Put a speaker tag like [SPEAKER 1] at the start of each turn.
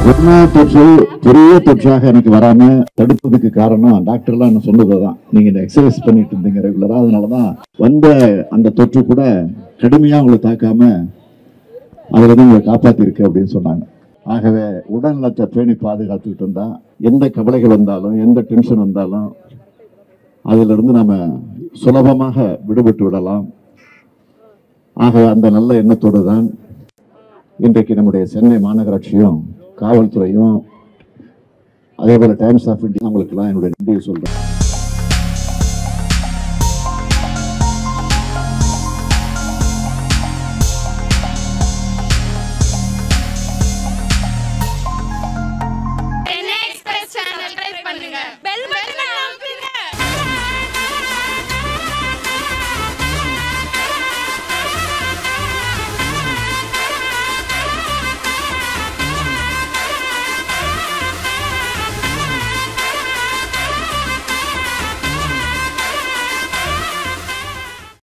[SPEAKER 1] corona தொற்று பெரிய தொற்றாக எனக்கு வராம தடுப்பதுக்கு காரணம் டாக்டர்லாம் என்ன சொன்னதுதான் நீங்க இந்த எக்ஸசைஸ் பண்ணிட்டு இருந்தீங்க ரெகுலரா அதனாலதான் வந்த அந்த தொற்று கூட கடுமையா உங்களை தாக்காம அதுல இருந்து உங்களை காப்பாத்தி இருக்கு அப்படின்னு சொன்னாங்க ஆகவே உடல்நலத்தை பேணி பாதுகாத்துக்கிட்டு இருந்தா எந்த கவலைகள் வந்தாலும் எந்த டென்ஷன் வந்தாலும் அதுல இருந்து நம்ம சுலபமாக விடுபட்டு விடலாம் ஆக அந்த நல்ல எண்ணத்தோடு தான் இன்றைக்கு நம்முடைய சென்னை மாநகராட்சியும் காவல்துறையும் அதே போல டைம்ஸ் ஆஃப் இந்தியா அவங்களுக்கெல்லாம் என்னுடைய நன்றியை சொல்றேன்